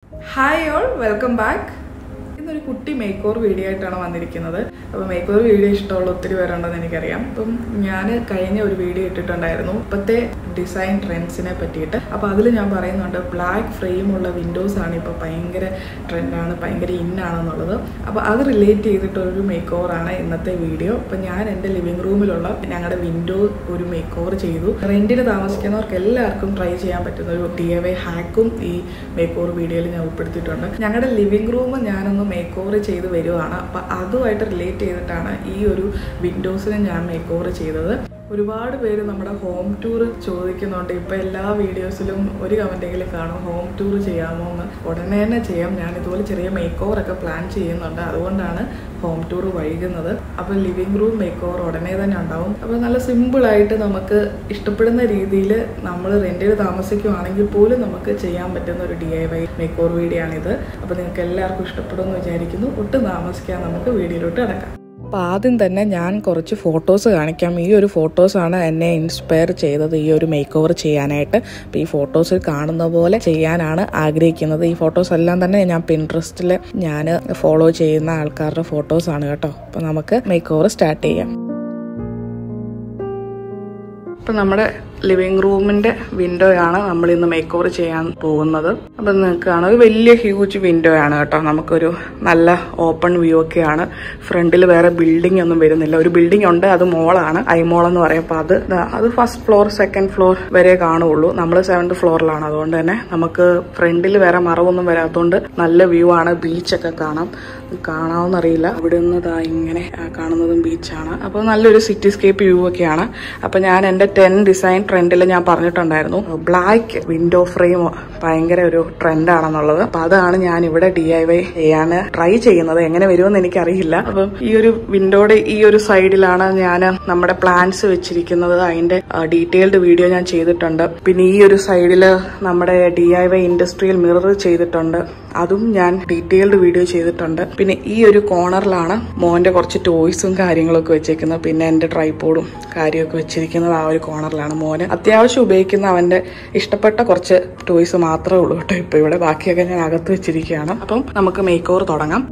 Hi all welcome back ഇന്നൊരു കുട്ടി make makeover video ആയിട്ടാണ് വന്നിരിക്കുന്നത് അപ്പോൾ മേക്ക് ഓവർ വീഡിയോ ഇഷ്ടമുള്ള ഒത്തിരി പേരുണ്ടെന്ന് എനിക്കറിയാം അപ്പം ഞാൻ കഴിഞ്ഞ ഒരു വീഡിയോ ഇട്ടിട്ടുണ്ടായിരുന്നു ഇപ്പോഴത്തെ ഡിസൈൻ ട്രെൻഡ്സിനെ പറ്റിയിട്ട് അപ്പോൾ അതിൽ ഞാൻ പറയുന്നുണ്ട് ബ്ലാക്ക് ഫ്രെയിമുള്ള വിൻഡോസ് ആണ് ഇപ്പോൾ ഭയങ്കര ട്രെൻഡാണ് ഭയങ്കര ഇന്നാണെന്നുള്ളത് അപ്പോൾ അത് റിലേറ്റ് ചെയ്തിട്ടൊരു മേക്ക് ഓവറാണ് ഇന്നത്തെ വീഡിയോ അപ്പോൾ ഞാൻ എൻ്റെ ലിവിങ് റൂമിലുള്ള ഞങ്ങളുടെ വിൻഡോ ഒരു മേക്ക് ഓവർ ചെയ്തു റെൻറ്റിന് താമസിക്കുന്നവർക്ക് എല്ലാവർക്കും ട്രൈ ചെയ്യാൻ പറ്റുന്ന ഒരു ഡി എ വൈ ഹാക്കും ഈ മേക്ക് ഓവർ വീഡിയോയിൽ ഞാൻ ഉൾപ്പെടുത്തിയിട്ടുണ്ട് ഞങ്ങളുടെ ലിവിങ് റൂം ഞാനൊന്ന് മേക്ക് ഓവർ ചെയ്ത് വരുവാണ് അപ്പോൾ അതുമായിട്ട് റിലേറ്റ് ചെയ്തിട്ടാണ് ഈ ഒരു വിൻഡോസിന് ഞാൻ മേക്ക് ഓവർ ചെയ്തത് ഒരുപാട് പേര് നമ്മുടെ ഹോം ടൂർ ചോദിക്കുന്നുണ്ട് ഇപ്പോൾ എല്ലാ വീഡിയോസിലും ഒരു കമൻറ്റെങ്കിലും കാണും ഹോം ടൂർ ചെയ്യാമോ എന്ന് ഉടനെ തന്നെ ചെയ്യാം ഞാൻ ഇതുപോലെ ചെറിയ മേക്ക് ഓവറൊക്കെ പ്ലാൻ ചെയ്യുന്നുണ്ട് അതുകൊണ്ടാണ് ഹോം ടൂർ വൈകുന്നത് അപ്പോൾ ലിവിങ് റൂം മേക്ക് ഓവർ ഉടനെ തന്നെ ഉണ്ടാവും അപ്പോൾ നല്ല സിമ്പിളായിട്ട് നമുക്ക് ഇഷ്ടപ്പെടുന്ന രീതിയിൽ നമ്മൾ റെൻറ്റിൽ താമസിക്കുവാണെങ്കിൽ പോലും നമുക്ക് ചെയ്യാൻ പറ്റുന്ന ഒരു D I Y makeover video ആണിത് അപ്പോൾ നിങ്ങൾക്ക് എല്ലാവർക്കും ഇഷ്ടപ്പെടുമെന്ന് വിചാരിക്കുന്നു ഒട്ടും താമസിക്കാൻ നമുക്ക് വീഡിയോയിലോട്ട് കിടക്കാം അപ്പോൾ ആദ്യം തന്നെ ഞാൻ കുറച്ച് ഫോട്ടോസ് കാണിക്കാം ഈ ഒരു ഫോട്ടോസാണ് എന്നെ ഇൻസ്പയർ ചെയ്തത് ഈ ഒരു മേക്ക് ഓവർ ചെയ്യാനായിട്ട് അപ്പോൾ ഈ ഫോട്ടോസിൽ കാണുന്ന പോലെ ചെയ്യാനാണ് ആഗ്രഹിക്കുന്നത് ഈ ഫോട്ടോസ് എല്ലാം തന്നെ ഞാൻ പിൻട്രസ്റ്റിൽ ഞാൻ ഫോളോ ചെയ്യുന്ന ആൾക്കാരുടെ ഫോട്ടോസാണ് കേട്ടോ അപ്പോൾ നമുക്ക് മേക്ക് ഓവർ സ്റ്റാർട്ട് ചെയ്യാം ഇപ്പം നമ്മുടെ ലിവിങ് റൂമിന്റെ വിൻഡോ ആണ് നമ്മൾ ഇന്ന് മേക്ക് ഓവർ ചെയ്യാൻ പോകുന്നത് അപ്പം നിങ്ങൾക്ക് കാണാം ഒരു വലിയ ഹ്യൂജ് വിൻഡോ ആണ് കേട്ടോ നമുക്കൊരു നല്ല ഓപ്പൺ വ്യൂ ഒക്കെയാണ് ഫ്രണ്ടിൽ വേറെ ബിൽഡിംഗ് ഒന്നും വരുന്നില്ല ഒരു ബിൽഡിംഗ് ഉണ്ട് അത് മോളാണ് ഐമോൾ എന്ന് പറയും അപ്പൊ അത് ദാ അത് ഫസ്റ്റ് ഫ്ലോർ സെക്കൻഡ് ഫ്ലോർ വരെ കാണുള്ളൂ നമ്മൾ സെവൻത് ഫ്ലോറിലാണ് അതുകൊണ്ട് തന്നെ നമുക്ക് ഫ്രണ്ടിൽ വേറെ മറവൊന്നും വരാത്തതുകൊണ്ട് നല്ല വ്യൂ ആണ് ബീച്ചൊക്കെ കാണാം കാണാമെന്നറിയില്ല ഇവിടെ നിന്ന് ദാ ഇങ്ങനെ ആ, കാണുന്നതും ബീച്ചാണ് അപ്പോൾ നല്ലൊരു സിറ്റിസ്കേപ്പ് വ്യൂ ഒക്കെയാണ് അപ്പോൾ ഞാൻ എൻ്റെ ടെൻ ഡിസൈൻ ട്രെൻഡിൽ ഞാൻ പറഞ്ഞിട്ടുണ്ടായിരുന്നു ബ്ലാക്ക് വിൻഡോ ഫ്രെയിം ഭയങ്കര ഒരു ട്രെൻഡാണെന്നുള്ളത് അപ്പോൾ അതാണ് ഞാൻ ഇവിടെ ഡി ഐ വൈ ചെയ്യാൻ ട്രൈ ചെയ്യുന്നത് എങ്ങനെ വരുമെന്ന് എനിക്കറിയില്ല അപ്പം ഈ ഒരു വിൻഡോയുടെ ഈ ഒരു സൈഡിലാണ് ഞാൻ നമ്മുടെ പ്ലാൻസ് വെച്ചിരിക്കുന്നത് അതിന്റെ ഡീറ്റെയിൽഡ് വീഡിയോ ഞാൻ ചെയ്തിട്ടുണ്ട് പിന്നെ ഈ ഒരു സൈഡിൽ നമ്മുടെ D I Y industrial mirror ചെയ്തിട്ടുണ്ട് അതും ഞാൻ ഡീറ്റെയിൽഡ് വീഡിയോ ചെയ്തിട്ടുണ്ട് പിന്നെ ഈ ഒരു കോർണറിലാണ് മോന്റെ കുറച്ച് ടോയ്സും കാര്യങ്ങളൊക്കെ വെച്ചേക്കുന്നത് പിന്നെ എന്റെ ട്രൈപ്പോഡും കാര്യമൊക്കെ വെച്ചിരിക്കുന്നത് ആ ഒരു കോർണറിലാണ് മോന് അത്യാവശ്യം ഉപയോഗിക്കുന്ന അവന്റെ ഇഷ്ടപ്പെട്ട കുറച്ച് ടോയ്സ് മാത്രമേ ഉള്ളൂ കേട്ടോ ഇപ്പൊ ഇവിടെ ബാക്കിയൊക്കെ ഞാൻ അകത്ത് വെച്ചിരിക്കുകയാണ് അപ്പം നമുക്ക് മേക്ക് ഓവർ തുടങ്ങാം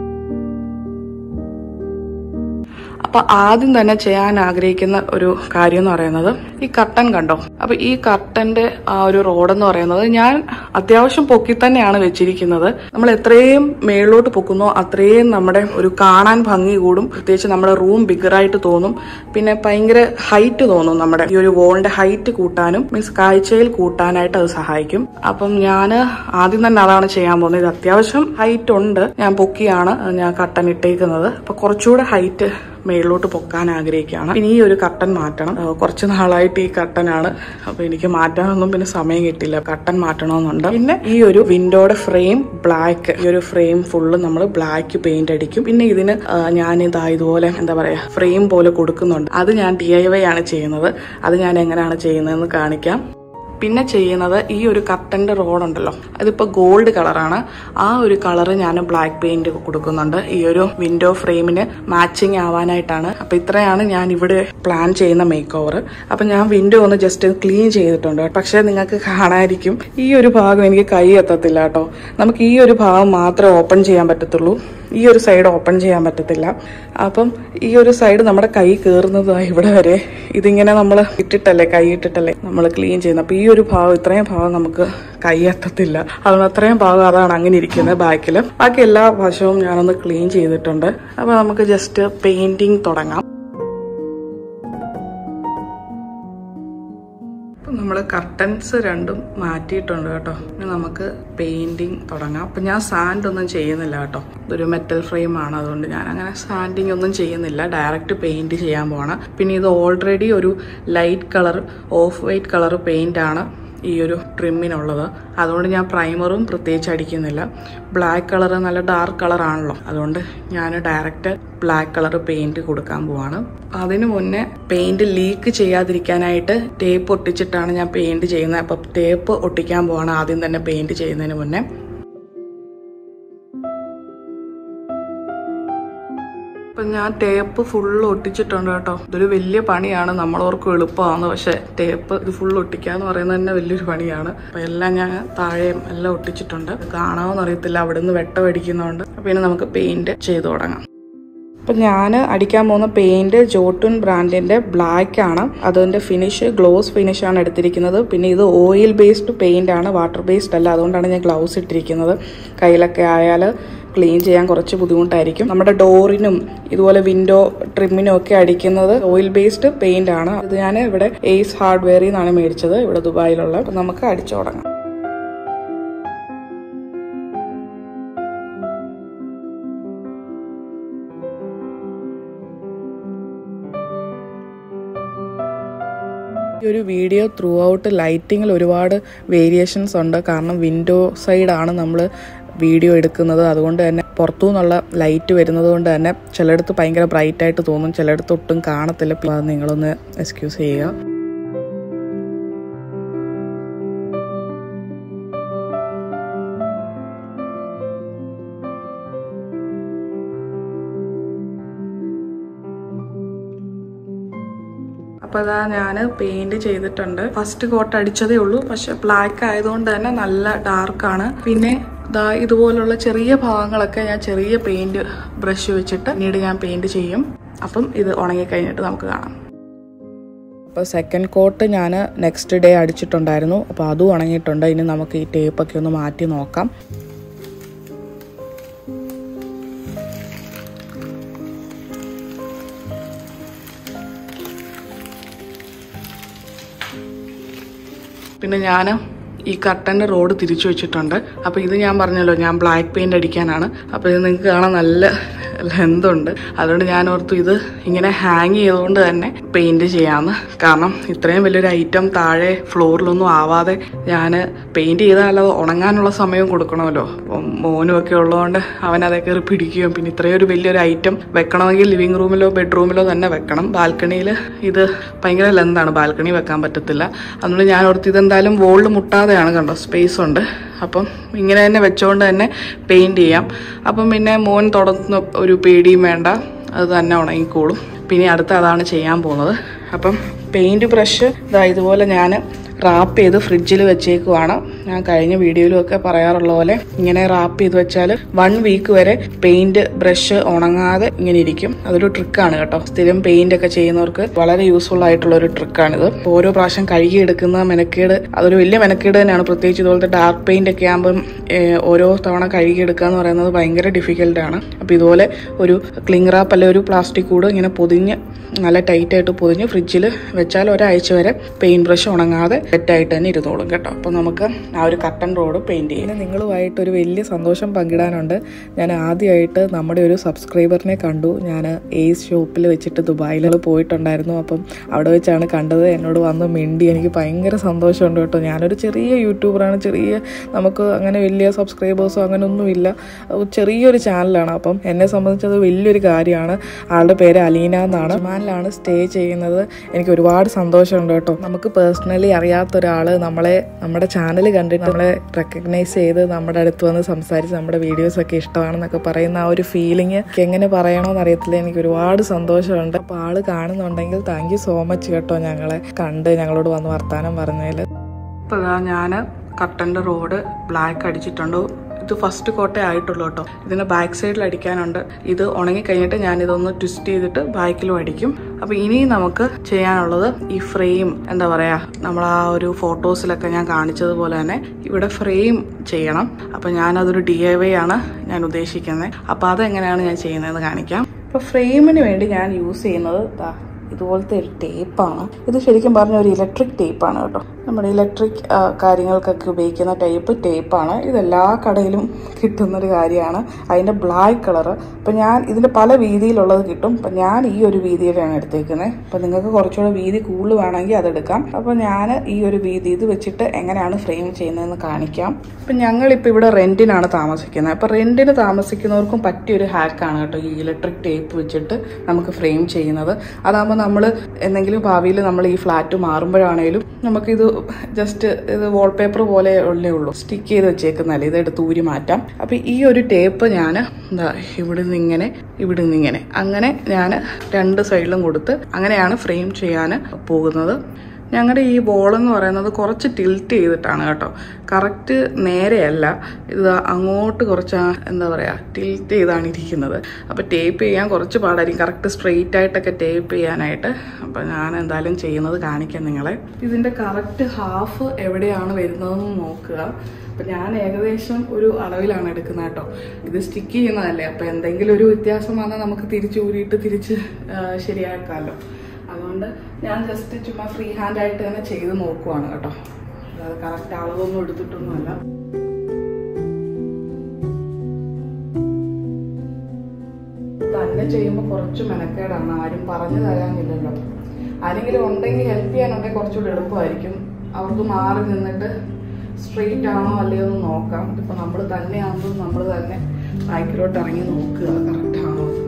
അപ്പൊ ആദ്യം തന്നെ ചെയ്യാൻ ആഗ്രഹിക്കുന്ന ഒരു കാര്യം എന്ന് പറയുന്നത് ഈ കർട്ടൻ കണ്ടോ അപ്പൊ ഈ കർട്ടന്റെ ആ ഒരു റോഡ് എന്ന് പറയുന്നത് ഞാൻ അത്യാവശ്യം പൊക്കി തന്നെയാണ് വെച്ചിരിക്കുന്നത് നമ്മൾ എത്രയും മേളിലോട്ട് പൊക്കുന്നോ അത്രയും നമ്മുടെ ഒരു കാണാൻ ഭംഗി കൂടും പ്രത്യേകിച്ച് നമ്മുടെ റൂം ബിഗറായിട്ട് തോന്നും പിന്നെ ഭയങ്കര ഹൈറ്റ് തോന്നും നമ്മുടെ ഈ ഒരു വോളിന്റെ ഹൈറ്റ് കൂട്ടാനും മീൻസ് കാഴ്ചയിൽ കൂട്ടാനായിട്ട് അത് സഹായിക്കും അപ്പം ഞാൻ ആദ്യം തന്നെ അതാണ് ചെയ്യാൻ പോകുന്നത് ഇത് അത്യാവശ്യം ഹൈറ്റ് ഉണ്ട് ഞാൻ പൊക്കിയാണ് ഞാൻ കട്ടൻ ഇട്ടേക്കുന്നത് അപ്പൊ കുറച്ചുകൂടെ ഹൈറ്റ് മേളിലോട്ട് പൊക്കാൻ ആഗ്രഹിക്കുകയാണ് ഇനി ഈ ഒരു കട്ടൻ മാറ്റണം ഏഹ് കുറച്ച് നാളായിട്ട് ഈ കട്ടനാണ് അപ്പൊ എനിക്ക് മാറ്റാനൊന്നും പിന്നെ സമയം കിട്ടില്ല കട്ടൻ മാറ്റണമെന്നുണ്ട് പിന്നെ ഈ ഒരു വിൻഡോയുടെ ഫ്രെയിം ബ്ലാക്ക് ഈ ഒരു ഫ്രെയിം ഫുള്ള് നമ്മൾ ബ്ലാക്ക് പെയിന്റ് അടിക്കും പിന്നെ ഇതിന് ഏഹ് ഞാൻ ഇതാ ഇതുപോലെ എന്താ പറയാ ഫ്രെയിം പോലെ കൊടുക്കുന്നുണ്ട് അത് ഞാൻ ഡി ഐ വൈ ആണ് ചെയ്യുന്നത് അത് ഞാൻ എങ്ങനെയാണ് ചെയ്യുന്നതെന്ന് കാണിക്കാം പിന്നെ ചെയ്യുന്നത് ഈ ഒരു കർട്ടന്റെ റോഡ് ഉണ്ടല്ലോ അതിപ്പോ ഗോൾഡ് കളറാണ് ആ ഒരു കളറ് ഞാൻ ബ്ലാക്ക് പെയിന്റ് കൊടുക്കുന്നുണ്ട് ഈ ഒരു വിൻഡോ ഫ്രെയിമിന് മാച്ചിങ് ആവാനായിട്ടാണ് അപ്പൊ ഇത്രയാണ് ഞാൻ ഇവിടെ പ്ലാൻ ചെയ്യുന്ന മേക്ക് ഓവർ അപ്പൊ ഞാൻ വിൻഡോ ഒന്ന് ജസ്റ്റ് ക്ലീൻ ചെയ്തിട്ടുണ്ട് പക്ഷെ നിങ്ങൾക്ക് കാണാതിരിക്കും ഈ ഒരു ഭാഗം എനിക്ക് കൈ എത്തത്തില്ല കേട്ടോ നമുക്ക് ഈ ഒരു ഭാഗം മാത്രമേ ഓപ്പൺ ചെയ്യാൻ പറ്റത്തുള്ളൂ ഈ ഒരു സൈഡ് ഓപ്പൺ ചെയ്യാൻ പറ്റത്തില്ല അപ്പം ഈ ഒരു സൈഡ് നമ്മുടെ കൈ കയറുന്നത് ഇവിടെ വരെ ഇതിങ്ങനെ നമ്മൾ ഇട്ടിട്ടല്ലേ കൈ ഇട്ടിട്ടല്ലേ നമ്മൾ ക്ലീൻ ചെയ്യുന്നത് അപ്പൊ ഈ ഒരു ഭാഗം ഇത്രയും ഭാഗം നമുക്ക് കൈ എത്തത്തില്ല അതുകൊണ്ട് അത്രയും ഭാഗം അതാണ് അങ്ങനെ ഇരിക്കുന്നത് ബാക്കിൽ ബാക്കി എല്ലാ വശവും ഞാനൊന്ന് ക്ലീൻ ചെയ്തിട്ടുണ്ട് അപ്പൊ നമുക്ക് ജസ്റ്റ് പെയിന്റിങ് തുടങ്ങാം ഇപ്പം നമ്മൾ കർട്ടൻസ് രണ്ടും മാറ്റിയിട്ടുണ്ട് കേട്ടോ ഇനി നമുക്ക് പെയിന്റിങ് തുടങ്ങാം അപ്പം ഞാൻ സാൻഡ് ഒന്നും ചെയ്യുന്നില്ല കേട്ടോ ഇതൊരു മെറ്റൽ ഫ്രെയിം ആണ് അതുകൊണ്ട് ഞാൻ അങ്ങനെ സാൻഡിങ് ഒന്നും ചെയ്യുന്നില്ല ഡയറക്റ്റ് പെയിന്റ് ചെയ്യാൻ പോവാണ് പിന്നെ ഇത് ഓൾറെഡി ഒരു light colour off white colour paint ആണ് ഈ ഒരു ട്രിമ്മിനുള്ളത് അതുകൊണ്ട് ഞാൻ പ്രൈമറും പ്രത്യേകിച്ച് അടിക്കുന്നില്ല ബ്ലാക്ക് കളർ നല്ല ഡാർക്ക് കളർ ആണല്ലോ അതുകൊണ്ട് ഞാൻ ഡയറക്റ്റ് ബ്ലാക്ക് കളർ പെയിന്റ് കൊടുക്കാൻ പോവാണ് അതിനു മുന്നേ പെയിന്റ് ലീക്ക് ചെയ്യാതിരിക്കാനായിട്ട് ടേപ്പ് ഒട്ടിച്ചിട്ടാണ് ഞാൻ പെയിന്റ് ചെയ്യുന്നത് അപ്പം ടേപ്പ് ഒട്ടിക്കാൻ പോവാണ് ആദ്യം തന്നെ പെയിന്റ് ചെയ്യുന്നതിന് മുന്നേ ഇപ്പം ഞാൻ ടേപ്പ് ഫുള്ള് ഒട്ടിച്ചിട്ടുണ്ട് കേട്ടോ ഇതൊരു വലിയ പണിയാണ് നമ്മളോർക്കും എളുപ്പമാണ് പക്ഷെ ടേപ്പ് ഇത് ഫുള്ള് ഒട്ടിക്കുക എന്ന് പറയുന്നത് തന്നെ വലിയൊരു പണിയാണ് അപ്പം എല്ലാം ഞാൻ താഴെയും എല്ലാം ഒട്ടിച്ചിട്ടുണ്ട് കാണാമെന്ന് അറിയത്തില്ല അവിടെ നിന്ന് വെട്ടം അടിക്കുന്നതുകൊണ്ട് അപ്പം ഇനി നമുക്ക് പെയിന്റ് ചെയ്ത് തുടങ്ങാം അപ്പം ഞാൻ അടിക്കാൻ പോകുന്ന പെയിന്റ് ജോട്ടുൻ ബ്രാൻഡിന്റെ ബ്ലാക്ക് ആണ് അതിന്റെ ഫിനിഷ് ഗ്ലോസ് ഫിനിഷ് ആണ് എടുത്തിരിക്കുന്നത് പിന്നെ ഇത് ഓയിൽ ബേസ്ഡ് പെയിന്റ് ആണ് വാട്ടർ ബേസ്ഡ് അല്ല അതുകൊണ്ടാണ് ഞാൻ ഗ്ലൗസ് ഇട്ടിരിക്കുന്നത് കയ്യിലൊക്കെ ആയാൽ ക്ലീൻ ചെയ്യാൻ കുറച്ച് ബുദ്ധിമുട്ടായിരിക്കും നമ്മുടെ ഡോറിനും ഇതുപോലെ വിൻഡോ ട്രിമ്മിനും ഒക്കെ അടിക്കുന്നത് ഓയിൽ ബേസ്ഡ് പെയിന്റ് ആണ് ഇത് ഞാൻ ഇവിടെ എയ്സ് ഹാർഡ്വെയറിൽ നിന്നാണ് മേടിച്ചത് ഇവിടെ ദുബായിലുള്ള അപ്പം നമുക്ക് അടിച്ചു തുടങ്ങാം ഈ ഒരു വീഡിയോ ത്രൂ ഔട്ട് ലൈറ്റിങ്ങിൽ ഒരുപാട് വേരിയേഷൻസ് ഉണ്ട് കാരണം വിൻഡോ സൈഡാണ് നമ്മൾ വീഡിയോ എടുക്കുന്നത് അതുകൊണ്ട് തന്നെ പുറത്തു നിന്നുള്ള ലൈറ്റ് വരുന്നത് കൊണ്ട് തന്നെ ചിലയിടത്ത് ഭയങ്കര ബ്രൈറ്റ് ആയിട്ട് തോന്നും ചിലയിടത്ത് ഒട്ടും കാണത്തില്ല പിന്നെ അത് നിങ്ങളൊന്ന് എക്സ്ക്യൂസ് ചെയ്യുക അപ്പോൾ അതാ ഞാൻ പെയിന്റ് ചെയ്തിട്ടുണ്ട് ഫസ്റ്റ് കോട്ട് അടിച്ചതേ ഉള്ളൂ പക്ഷെ ബ്ലാക്ക് ആയതുകൊണ്ട് തന്നെ നല്ല ഡാർക്കാണ് പിന്നെ ദാ ഇതുപോലുള്ള ചെറിയ ഭാഗങ്ങളൊക്കെ ഞാൻ ചെറിയ പെയിന്റ് ബ്രഷ് വെച്ചിട്ട് പിന്നീട് ഞാൻ പെയിന്റ് ചെയ്യും അപ്പം ഇത് ഉണങ്ങി കഴിഞ്ഞിട്ട് നമുക്ക് കാണാം അപ്പോൾ സെക്കൻഡ് കോട്ട് ഞാൻ നെക്സ്റ്റ് ഡേ അടിച്ചിട്ടുണ്ടായിരുന്നു അപ്പോൾ അതും ഉണങ്ങിയിട്ടുണ്ട് ഇനി നമുക്ക് ഈ ടേപ്പൊക്കെ ഒന്ന് മാറ്റി നോക്കാം പിന്നെ ഞാൻ ഈ കർട്ടൻ്റെ റോഡ് തിരിച്ചു വെച്ചിട്ടുണ്ട് അപ്പോൾ ഇത് ഞാൻ പറഞ്ഞല്ലോ ഞാൻ ബ്ലാക്ക് പെയിന്റ് അടിക്കാനാണ് അപ്പോൾ ഇത് നിങ്ങൾക്ക് കാണാൻ നല്ല ലെന്തുണ്ട് അതുകൊണ്ട് ഞാൻ ഓർത്തു ഇത് ഇങ്ങനെ ഹാങ് ചെയ്തുകൊണ്ട് തന്നെ പെയിന്റ് ചെയ്യാമെന്ന് കാരണം ഇത്രയും വലിയൊരു ഐറ്റം താഴെ ഫ്ലോറിലൊന്നും ആവാതെ ഞാൻ പെയിന്റ് ചെയ്താൽ അത് ഉണങ്ങാനുള്ള സമയം കൊടുക്കണമല്ലോ അപ്പം മോനും ഒക്കെ ഉള്ളതുകൊണ്ട് അവൻ അതേ കയറി പിടിക്കുകയും പിന്നെ ഇത്രയും ഒരു വലിയൊരു ഐറ്റം വെക്കണമെങ്കിൽ ലിവിങ് റൂമിലോ ബെഡ്റൂമിലോ തന്നെ വെക്കണം ബാൽക്കണിയിൽ ഇത് ഭയങ്കര ലെന്താണ് ബാൽക്കണി വെക്കാൻ പറ്റത്തില്ല അതുകൊണ്ട് ഞാൻ ഓർത്ത് ഇതെന്തായാലും വോളിൽ മുട്ടാതെയാണ് കണ്ടോ സ്പേസ് ഉണ്ട് അപ്പം ഇങ്ങനെ തന്നെ വെച്ചുകൊണ്ട് തന്നെ പെയിന്റ് ചെയ്യാം അപ്പം പിന്നെ മോൻ തുടർന്ന് ഒരു പേടിയും വേണ്ട അത് തന്നെ ഉണങ്ങിക്കോളും പിന്നെ അടുത്ത അതാണ് ചെയ്യാൻ പോകുന്നത് അപ്പം പെയിന്റ് ബ്രഷ് ഇതാ ഇതുപോലെ ഞാൻ റാപ്പ് ചെയ്ത് ഫ്രിഡ്ജിൽ വെച്ചേക്കുവാണ് ഞാൻ കഴിഞ്ഞ വീഡിയോയിലും ഒക്കെ പറയാറുള്ള പോലെ ഇങ്ങനെ റാപ്പ് ചെയ്ത് വെച്ചാൽ വൺ വീക്ക് വരെ പെയിന്റ് ബ്രഷ് ഉണങ്ങാതെ ഇങ്ങനെ ഇരിക്കും അതൊരു ട്രിക്കാണ് കേട്ടോ സ്ഥിരം പെയിന്റ് ഒക്കെ ചെയ്യുന്നവർക്ക് വളരെ യൂസ്ഫുൾ ആയിട്ടുള്ള ഒരു ട്രിക്കാണിത് ഓരോ പ്രാവശ്യം കഴുകിയെടുക്കുന്ന മെനക്കേട് അതൊരു വലിയ മെനക്കേട് തന്നെയാണ് പ്രത്യേകിച്ച് ഇതുപോലത്തെ ഡാർക്ക് പെയിന്റ് ഒക്കെ ആകുമ്പം ഏഹ്, ഓരോ തവണ കഴുകിയെടുക്കുക എന്ന് പറയുന്നത് ഭയങ്കര ഡിഫിക്കൽട്ടാണ് അപ്പോൾ ഇതുപോലെ ഒരു ക്ലിങ് റാപ്പ് അല്ലെ ഒരു പ്ലാസ്റ്റിക് കൂട് ഇങ്ങനെ പൊതിഞ്ഞ് നല്ല ടൈറ്റ് ആയിട്ട് പൊതിഞ്ഞ് ഫ്രിഡ്ജിൽ വെച്ചാൽ ഒരാഴ്ച വരെ പെയിന്റ് ബ്രഷ് ഉണങ്ങാതെ സെറ്റായിട്ട് തന്നെ ഇരുന്നോളും കേട്ടോ അപ്പോൾ നമുക്ക് ആ ഒരു കട്ടൺ റോഡ് പെയിന്റ് ചെയ്യും പിന്നെ നിങ്ങളുമായിട്ട് ഒരു വലിയ സന്തോഷം പങ്കിടാനുണ്ട് ഞാൻ ആദ്യമായിട്ട് നമ്മുടെ ഒരു സബ്സ്ക്രൈബറിനെ കണ്ടു ഞാൻ ഏസ് ഷോപ്പിൽ വെച്ചിട്ട് ദുബായിൽ പോയിട്ടുണ്ടായിരുന്നു അപ്പം അവിടെ വെച്ചാണ് കണ്ടത് എന്നോട് വന്ന് മിണ്ടി എനിക്ക് ഭയങ്കര സന്തോഷമുണ്ട് കേട്ടോ ഞാനൊരു ചെറിയ യൂട്യൂബറാണ് ചെറിയ നമുക്ക് അങ്ങനെ വലിയ സബ്സ്ക്രൈബേഴ്സോ അങ്ങനെ ഒന്നുമില്ല അത് ചെറിയൊരു ചാനലാണ് അപ്പം എന്നെ സംബന്ധിച്ച് അത് വലിയൊരു കാര്യമാണ് ആളുടെ പേര് അലീന എന്നാണ് ഒമാനിലാണ് സ്റ്റേ ചെയ്യുന്നത് എനിക്ക് ഒരുപാട് സന്തോഷമുണ്ട് കേട്ടോ നമുക്ക് പേഴ്സണലി അറിയാത്ത ഒരാൾ നമ്മളെ നമ്മുടെ ചാനൽ കണ്ടിട്ട് നമ്മളെ റെക്കഗ്നൈസ് ചെയ്ത് നമ്മുടെ അടുത്ത് വന്ന് സംസാരിച്ച് നമ്മുടെ വീഡിയോസ് ഒക്കെ ഇഷ്ടമാണെന്നൊക്കെ പറയുന്ന ആ ഒരു ഫീലിംഗ് എങ്ങനെ പറയണമെന്ന് അറിയത്തില്ല എനിക്ക് ഒരുപാട് സന്തോഷമുണ്ട് അപ്പോൾ ആള് കാണുന്നുണ്ടെങ്കിൽ താങ്ക് യു സോ മച്ച് കേട്ടോ ഞങ്ങളെ കണ്ട് ഞങ്ങളോട് വന്ന് വർത്താനം പറഞ്ഞതിൽ ഇപ്പോൾ ഞാൻ കട്ടൻ്റെ റോഡ് ബ്ലാക്ക് അടിച്ചിട്ടുണ്ട് ഇത് ഫസ്റ്റ് കോട്ടേ ആയിട്ടുള്ളൂ കേട്ടോ ഇതിന് ബാക്ക് സൈഡിൽ അടിക്കാനുണ്ട് ഇത് ഉണങ്ങി കഴിഞ്ഞിട്ട് ഞാൻ ഇതൊന്ന് ട്വിസ്റ്റ് ചെയ്തിട്ട് ബാക്കിലും അടിക്കും അപ്പൊ ഇനി നമുക്ക് ചെയ്യാനുള്ളത് ഈ ഫ്രെയിം എന്താ പറയാ നമ്മൾ ആ ഒരു ഫോട്ടോസിലൊക്കെ ഞാൻ കാണിച്ചതുപോലെ തന്നെ ഇവിടെ ഫ്രെയിം ചെയ്യണം അപ്പൊ ഞാനതൊരു ഡി ഐ വൈ ആണ് ഞാൻ ഉദ്ദേശിക്കുന്നത് അപ്പൊ അതെങ്ങനെയാണ് ഞാൻ ചെയ്യുന്നതെന്ന് കാണിക്കാം അപ്പൊ ഫ്രെയിമിന് വേണ്ടി ഞാൻ യൂസ് ചെയ്യുന്നത് ദാ ഇതുപോലത്തെ ഒരു ടേപ്പാണ് ഇത് ശരിക്കും പറഞ്ഞ ഒരു ഇലക്ട്രിക് ടേപ്പാണ് കേട്ടോ നമ്മുടെ ഇലക്ട്രിക് കാര്യങ്ങൾക്കൊക്കെ ഉപയോഗിക്കുന്ന ടൈപ്പ് ടേപ്പാണ് ഇത് എല്ലാ കടയിലും കിട്ടുന്നൊരു കാര്യമാണ് അതിൻ്റെ ബ്ലാക്ക് കളറ് അപ്പം ഞാൻ ഇതിൻ്റെ പല വീതിയിലുള്ളത് കിട്ടും അപ്പം ഞാൻ ഈ ഒരു വീതിയിലാണ് എടുത്തേക്കുന്നത് അപ്പം നിങ്ങൾക്ക് കുറച്ചുകൂടെ വീതി കൂടുതൽ വേണമെങ്കിൽ അതെടുക്കാം അപ്പം ഞാൻ ഈ ഒരു വീതി ഇത് വെച്ചിട്ട് എങ്ങനെയാണ് ഫ്രെയിം ചെയ്യുന്നതെന്ന് കാണിക്കാം അപ്പം ഞങ്ങളിപ്പോൾ ഇവിടെ റെൻറ്റിനാണ് താമസിക്കുന്നത് അപ്പം റെൻറ്റിന് താമസിക്കുന്നവർക്കും പറ്റിയൊരു ഹാക്കാണ് കേട്ടോ ഈ ഇലക്ട്രിക് ടേപ്പ് വെച്ചിട്ട് നമുക്ക് ഫ്രെയിം ചെയ്യുന്നത് അതാകുമ്പോൾ നമ്മൾ എന്തെങ്കിലും ഭാവിയിൽ നമ്മൾ ഈ ഫ്ലാറ്റ് മാറുമ്പോഴാണേലും നമുക്കിത് ജസ്റ്റ് ഇത് വാൾപേപ്പർ പോലെ ഉള്ളേ ഉള്ളൂ സ്റ്റിക്ക് ചെയ്ത് വെച്ചേക്കുന്നതല്ലേ ഇത് എടുത്ത് ഊരി മാറ്റാം അപ്പൊ ഈ ഒരു ടേപ്പ് ഞാൻ എന്താ ഇവിടെ നിന്ന് ഇങ്ങനെ ഇവിടെ നിന്ന് ഇങ്ങനെ അങ്ങനെ ഞാൻ രണ്ട് സൈഡിലും കൊടുത്ത് അങ്ങനെയാണ് ഫ്രെയിം ചെയ്യാൻ പോകുന്നത് ഞങ്ങളുടെ ഈ ബോൾ എന്ന് പറയുന്നത് കുറച്ച് ടിൽറ്റ് ചെയ്തിട്ടാണ് കേട്ടോ കറക്റ്റ് നേരെയല്ല ഇത് അങ്ങോട്ട് കുറച്ച് ആ, എന്താ പറയുക ടിൽറ്റ് ചെയ്താണ് ഇരിക്കുന്നത് അപ്പോൾ ടേപ്പ് ചെയ്യാൻ കുറച്ച് പാടായിരിക്കും കറക്റ്റ് സ്ട്രെയിറ്റ് ആയിട്ടൊക്കെ ടേപ്പ് ചെയ്യാനായിട്ട് അപ്പോൾ ഞാൻ എന്തായാലും ചെയ്യുന്നത് കാണിക്കാം നിങ്ങളെ ഇതിൻ്റെ കറക്റ്റ് ഹാഫ് എവിടെയാണ് വരുന്നതെന്ന് നോക്കുക അപ്പം ഞാൻ ഏകദേശം ഒരു അളവിലാണ് എടുക്കുന്നത് കേട്ടോ ഇത് സ്റ്റിക്ക് ചെയ്യുന്നതല്ലേ അപ്പം എന്തെങ്കിലും ഒരു വ്യത്യാസം വന്നാൽ നമുക്ക് തിരിച്ച് ഊരിയിട്ട് തിരിച്ച് ആ, ശരിയാക്കാമല്ലോ അതുകൊണ്ട് ഞാൻ ജസ്റ്റ് ചുമ്മാ ഫ്രീ ഹാൻഡ് ആയിട്ട് തന്നെ ചെയ്ത് നോക്കുവാണ് കേട്ടോ അതായത് കറക്റ്റ് അളവൊന്നും എടുത്തിട്ടൊന്നുമല്ല തന്നെ ചെയ്യുമ്പോൾ കുറച്ച് മെനക്കേടാണ് ആരും പറഞ്ഞു തരാനില്ലല്ലോ ആരെങ്കിലും ഉണ്ടെങ്കിൽ ഹെൽപ്പ് ചെയ്യാനുണ്ടെങ്കിൽ കുറച്ചുകൂടി എളുപ്പമായിരിക്കും അവർക്ക് മാറി നിന്നിട്ട് സ്ട്രെയിറ്റ് ആണോ അല്ലയോ എന്ന് നോക്കാം ഇപ്പൊ നമ്മൾ തന്നെ ആകുമ്പോൾ നമ്മൾ തന്നെ ബാക്കിലോട്ട് ഇറങ്ങി നോക്കുക കറക്റ്റ് ആണോ എന്ന്.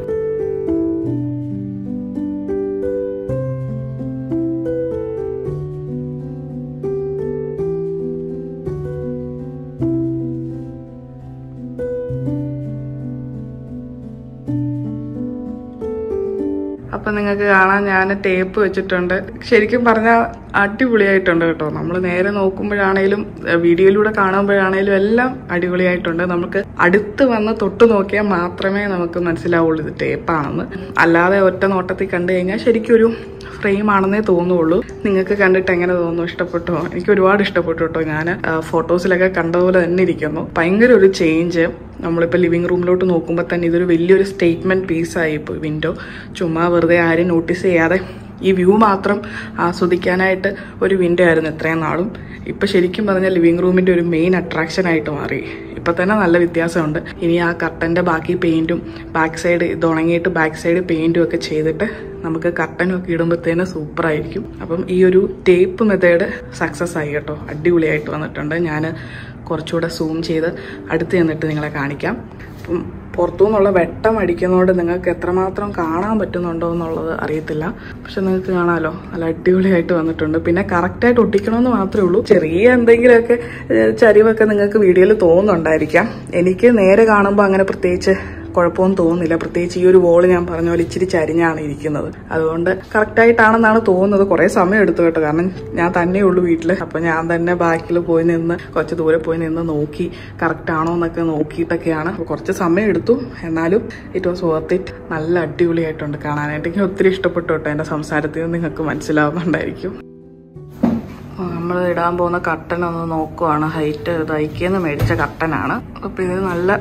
അപ്പൊ നിങ്ങൾക്ക് കാണാൻ ഞാൻ ടേപ്പ് വെച്ചിട്ടുണ്ട് ശരിക്കും പറഞ്ഞാൽ അടിപൊളിയായിട്ടുണ്ട് കേട്ടോ നമ്മൾ നേരെ നോക്കുമ്പോഴാണേലും ഏഹ് വീഡിയോയിലൂടെ കാണുമ്പോഴാണേലും എല്ലാം അടിപൊളിയായിട്ടുണ്ട് നമുക്ക് അടുത്ത് വന്ന് തൊട്ട് നോക്കിയാൽ മാത്രമേ നമുക്ക് മനസ്സിലാവുള്ളൂ ഇത് ടേപ്പാണെന്ന് അല്ലാതെ ഒറ്റ നോട്ടത്തിൽ കണ്ടു കഴിഞ്ഞാൽ ശരിക്കും ഒരു ഫ്രെയിം ആണെന്നേ തോന്നുള്ളൂ നിങ്ങൾക്ക് കണ്ടിട്ട് എങ്ങനെ തോന്നുന്നു ഇഷ്ടപ്പെട്ടോ എനിക്ക് ഒരുപാട് ഇഷ്ടപ്പെട്ടു കേട്ടോ ഞാൻ ഫോട്ടോസിലൊക്കെ കണ്ട പോലെ തന്നെ ഇരിക്കുന്നു ഭയങ്കര ഒരു ചേഞ്ച് നമ്മളിപ്പോൾ ലിവിങ് റൂമിലോട്ട് നോക്കുമ്പോൾ തന്നെ ഇതൊരു വലിയൊരു സ്റ്റേറ്റ്മെന്റ് പീസായി ഇപ്പോൾ വിൻഡോ ചുമ്മാ വെറുതെ ആരും നോട്ടീസ് ചെയ്യാതെ ഈ വ്യൂ മാത്രം ആസ്വദിക്കാനായിട്ട് ഒരു വിൻഡോ ആയിരുന്നു ഇത്രയും നാളും ഇപ്പൊ ശരിക്കും പറഞ്ഞാൽ ലിവിംഗ് റൂമിന്റെ ഒരു മെയിൻ അട്രാക്ഷൻ ആയിട്ട് മാറി ഇപ്പൊ തന്നെ നല്ല വ്യത്യാസമുണ്ട് ഇനി ആ കർട്ടന്റെ ബാക്കി പെയിന്റും ബാക്ക് സൈഡ് ഇത് ഉണങ്ങിയിട്ട് ബാക്ക് സൈഡ് പെയിന്റും ഒക്കെ ചെയ്തിട്ട് നമുക്ക് കർട്ടനും ഒക്കെ ഇടുമ്പോഴത്തേന് സൂപ്പർ ആയിരിക്കും അപ്പം ഈ ഒരു ടേപ്പ് മെത്തേഡ് സക്സസ് ആയി കേട്ടോ അടിപൊളിയായിട്ട് വന്നിട്ടുണ്ട് ഞാൻ കുറച്ചുകൂടെ സൂം ചെയ്ത് അടുത്ത് ചെന്നിട്ട് നിങ്ങളെ കാണിക്കാം അപ്പം പുറത്തുനിന്നുള്ള വെട്ടം അടിക്കുന്നതുകൊണ്ട് നിങ്ങൾക്ക് എത്രമാത്രം കാണാൻ പറ്റുന്നുണ്ടോ എന്നുള്ളത് അറിയത്തില്ല പക്ഷെ നിങ്ങൾക്ക് കാണാമല്ലോ നല്ല അടിപൊളിയായിട്ട് വന്നിട്ടുണ്ട് പിന്നെ കറക്റ്റായിട്ട് ഒട്ടിക്കണമെന്ന് മാത്രമേ ഉള്ളൂ ചെറിയ എന്തെങ്കിലുമൊക്കെ ഏഹ്, ചരിവൊക്കെ നിങ്ങൾക്ക് വീഡിയോയിൽ തോന്നുന്നുണ്ടായിരിക്കാം എനിക്ക് നേരെ കാണുമ്പോൾ അങ്ങനെ പ്രത്യേകിച്ച് കുഴപ്പമൊന്നും തോന്നുന്നില്ല പ്രത്യേകിച്ച് ഈ ഒരു വോള് ഞാൻ പറഞ്ഞ പോലെ ഇച്ചിരി ചരിഞ്ഞാണ് ഇരിക്കുന്നത് അതുകൊണ്ട് കറക്റ്റ് ആയിട്ടാണെന്നാണ് തോന്നുന്നത് കുറെ സമയം എടുത്തു കേട്ടോ കാരണം ഞാൻ തന്നെ ഉള്ളൂ വീട്ടിൽ അപ്പൊ ഞാൻ തന്നെ ബാക്കിൽ പോയി നിന്ന് കുറച്ച് ദൂരെ പോയി നിന്ന് നോക്കി കറക്റ്റ് ആണോ എന്നൊക്കെ നോക്കിയിട്ടൊക്കെയാണ് അപ്പൊ കുറച്ച് സമയം എടുത്തു എന്നാലും ഇറ്റ് വാസ് വർത്ത് ഇറ്റ് നല്ല അടിപൊളിയായിട്ടുണ്ട് കാണാനായിട്ട് എനിക്ക് ഒത്തിരി ഇഷ്ടപ്പെട്ടു കേട്ടോ എന്റെ സംസാരത്തിൽ നിന്ന് നിങ്ങൾക്ക് മനസ്സിലാവുന്നുണ്ടായിരിക്കും നമ്മൾ ഇടാൻ പോകുന്ന കട്ടൻ ഒന്ന് നോക്കുവാണ് ഹൈറ്റ് ദൈക്കെന്ന് മേടിച്ച കട്ടനാണ് അപ്പൊ ഇത് നല്ല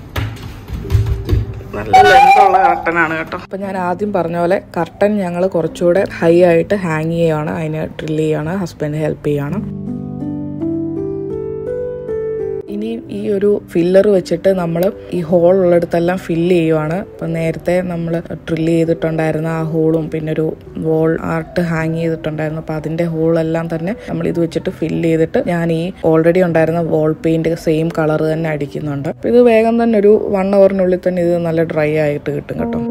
നല്ല ലെങ്തുള്ള കർട്ടനാണ് കേട്ടോ അപ്പൊ ഞാൻ ആദ്യം പറഞ്ഞ പോലെ കർട്ടൻ ഞങ്ങൾ കുറച്ചുകൂടെ ഹൈ ആയിട്ട് ഹാങ് ചെയ്യുകയാണ് അതിന് ഡ്രിൽ ചെയ്യാണ് ഹസ്ബൻഡ് ഹെൽപ്പ് ചെയ്യാണ് ഇനി ഈ ഒരു ഫില്ലർ വെച്ചിട്ട് നമ്മൾ ഈ ഹോൾ ഉള്ളിടത്തെല്ലാം ഫില്ല് ചെയ്യുവാണ് അപ്പം നേരത്തെ നമ്മൾ ഡ്രില്ല് ചെയ്തിട്ടുണ്ടായിരുന്ന ആ ഹോളും പിന്നെ ഒരു വോൾ ആർട്ട് ഹാങ് ചെയ്തിട്ടുണ്ടായിരുന്നു അപ്പം അതിന്റെ ഹോളെല്ലാം തന്നെ നമ്മൾ ഇത് വെച്ചിട്ട് ഫില്ല് ചെയ്തിട്ട് ഞാൻ ഈ ഓൾറെഡി ഉണ്ടായിരുന്ന വോൾ പെയിന്റ് സെയിം കളർ തന്നെ അടിക്കുന്നുണ്ട് അപ്പം ഇത് വേഗം തന്നെ ഒരു വൺ അവറിനുള്ളിൽ തന്നെ ഇത് നല്ല ഡ്രൈ ആയിട്ട് കിട്ടും കേട്ടോ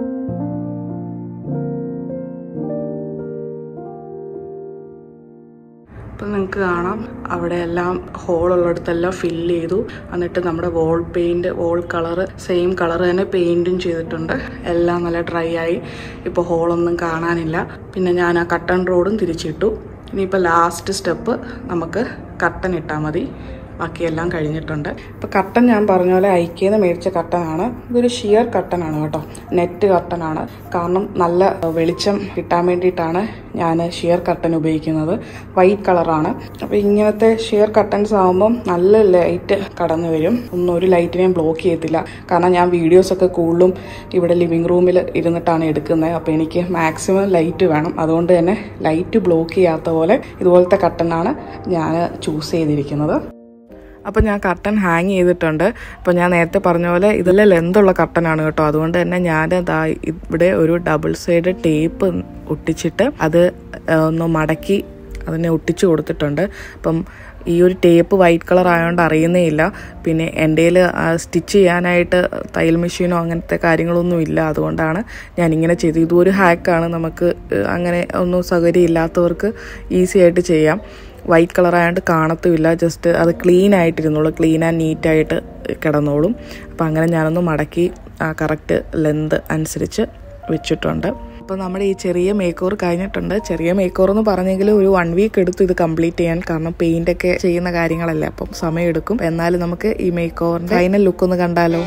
അപ്പം നിങ്ങൾക്ക് കാണാം അവിടെ എല്ലാം ഹോൾ ഉള്ളിടത്തെല്ലാം ഫില്ല് ചെയ്തു എന്നിട്ട് നമ്മുടെ wall paint wall colour same colour തന്നെ പെയിന്റും ചെയ്തിട്ടുണ്ട് എല്ലാം നല്ല ഡ്രൈ ആയി ഇപ്പോൾ ഹോളൊന്നും കാണാനില്ല പിന്നെ ഞാൻ ആ കട്ടൺ റോഡും തിരിച്ചിട്ടു ഇനിയിപ്പോൾ ലാസ്റ്റ് സ്റ്റെപ്പ് നമുക്ക് കട്ടൻ ഇട്ടാൽ മതി ബാക്കിയെല്ലാം കഴിഞ്ഞിട്ടുണ്ട് ഇപ്പോൾ കട്ടൻ ഞാൻ പറഞ്ഞ പോലെ ഐക്കേന്ന് മേടിച്ച കട്ടനാണ് ഇതൊരു ഷിയർ കട്ടനാണ് കേട്ടോ നെറ്റ് കട്ടനാണ് കാരണം നല്ല വെളിച്ചം കിട്ടാൻ വേണ്ടിയിട്ടാണ് ഞാൻ ഷിയർ കട്ടൻ ഉപയോഗിക്കുന്നത് വൈറ്റ് കളറാണ് അപ്പോൾ ഇങ്ങനത്തെ ഷിയർ കട്ടൻസ് ആകുമ്പം നല്ല ലൈറ്റ് കടന്നു വരും ഒന്നും ഒരു ലൈറ്റിനെയും ബ്ലോക്ക് ചെയ്യത്തില്ല കാരണം ഞാൻ വീഡിയോസൊക്കെ കൂടുതലും ഇവിടെ ലിവിങ് റൂമിൽ ഇരുന്നിട്ടാണ് എടുക്കുന്നത് അപ്പോൾ എനിക്ക് മാക്സിമം ലൈറ്റ് വേണം അതുകൊണ്ട് തന്നെ ലൈറ്റ് ബ്ലോക്ക് ചെയ്യാത്ത പോലെ ഇതുപോലത്തെ കട്ടനാണ് ഞാൻ ചൂസ് ചെയ്തിരിക്കുന്നത് അപ്പോൾ ഞാൻ കർട്ടൻ ഹാങ് ചെയ്തിട്ടുണ്ട് അപ്പോൾ ഞാൻ നേരത്തെ പറഞ്ഞ പോലെ ഇതെല്ലാം ലെന്തുള്ള കർട്ടനാണ് കേട്ടോ അതുകൊണ്ട് തന്നെ ഞാൻ ദാ ഇവിടെ ഒരു ഡബിൾ സൈഡ് ടേപ്പ് ഒട്ടിച്ചിട്ട് അത് ആ, ഒന്ന് മടക്കി അതിനെ ഒട്ടിച്ചു കൊടുത്തിട്ടുണ്ട് അപ്പം ഈ ഒരു ടേപ്പ് വൈറ്റ് കളർ ആയതുകൊണ്ട് അറിയുന്നേ ഇല്ല പിന്നെ എൻ്റെ സ്റ്റിച്ച് ചെയ്യാനായിട്ട് തയ്യൽ മെഷീനോ അങ്ങനത്തെ കാര്യങ്ങളൊന്നും ഇല്ല അതുകൊണ്ടാണ് ഞാൻ ഇങ്ങനെ ചെയ്തത് ഇതും ഒരു ഹാക്കാണ് നമുക്ക് ഏഹ്, അങ്ങനെ ഒന്നും സൗകര്യം ഇല്ലാത്തവർക്ക് ഈസി ആയിട്ട് ചെയ്യാം വൈറ്റ് കളർ ആയതുകൊണ്ട് കാണത്തുമില്ല ജസ്റ്റ് അത് ക്ലീൻ ആയിട്ടിരുന്നുള്ളൂ ക്ലീൻ ആൻഡ് നീറ്റായിട്ട് കിടന്നോളും അപ്പം അങ്ങനെ ഞാനൊന്ന് മടക്കി കറക്റ്റ് ലെന്ത് അനുസരിച്ച് വെച്ചിട്ടുണ്ട് അപ്പോൾ നമ്മുടെ ഈ ചെറിയ മേക്ക് ഓവർ കഴിഞ്ഞിട്ടുണ്ട് ചെറിയ മേക്ക് ഓവർ എന്ന് പറഞ്ഞെങ്കിൽ ഒരു വൺ വീക്ക് എടുത്തു ഇത് കംപ്ലീറ്റ് ചെയ്യാൻ കാരണം പെയിന്റ് ഒക്കെ ചെയ്യുന്ന കാര്യങ്ങളല്ലേ അപ്പം സമയം എടുക്കും എന്നാലും നമുക്ക് ഈ മേക്ക് ഓവറിന്റെ ഫൈനൽ ലുക്ക് ഒന്ന് കണ്ടാലോ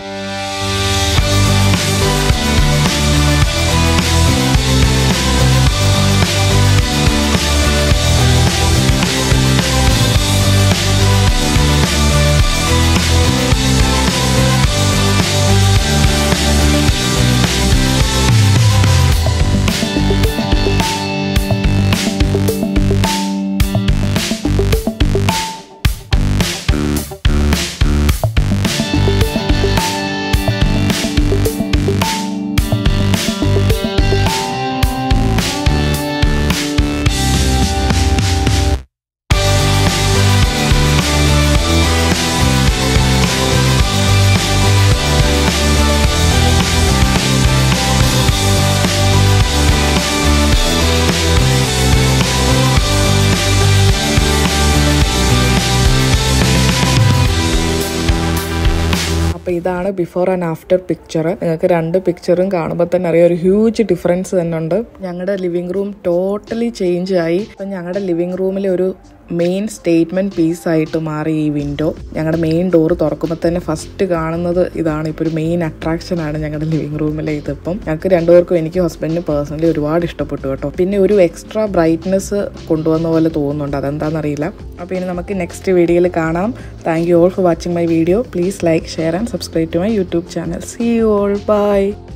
അപ്പോൾ ഇതാണ് ബിഫോർ ആൻഡ് ആഫ്റ്റർ പിക്ചർ നിങ്ങൾക്ക് രണ്ട് പിക്ചറും കാണുമ്പോൾ തന്നെ അറിയാം ഒരു ഹ്യൂജ് ഡിഫറൻസ് തന്നെ ഉണ്ട് ഞങ്ങളുടെ ലിവിംഗ് റൂം ടോട്ടലി ചേഞ്ച് ആയി അപ്പം ഞങ്ങളുടെ ലിവിംഗ് റൂമിലെ ഒരു മെയിൻ സ്റ്റേറ്റ്മെന്റ് പീസ് ആയിട്ട് മാറി ഈ വിൻഡോ ഞങ്ങളുടെ മെയിൻ ഡോർ തുറക്കുമ്പോൾ തന്നെ ഫസ്റ്റ് കാണുന്നത് ഇതാണ് ഇപ്പോൾ ഒരു മെയിൻ അട്രാക്ഷൻ ആണ് ഞങ്ങളുടെ ലിവിംഗ് റൂമിലെ ഇതിപ്പം ഞങ്ങൾക്ക് രണ്ടുപേർക്കും എനിക്ക് ഹസ്ബൻഡിന് പേഴ്സണലി ഒരുപാട് ഇഷ്ടപ്പെട്ടു കേട്ടോ പിന്നെ ഒരു എക്സ്ട്രാ ബ്രൈറ്റ്നെസ് കൊണ്ടുവന്ന പോലെ തോന്നുന്നുണ്ട് അതെന്താണെന്നറിയില്ല അപ്പോൾ ഇനി നമുക്ക് നെക്സ്റ്റ് വീഡിയോയിൽ കാണാം thank you all for watching my video please like share and subscribe to my YouTube channel see you all by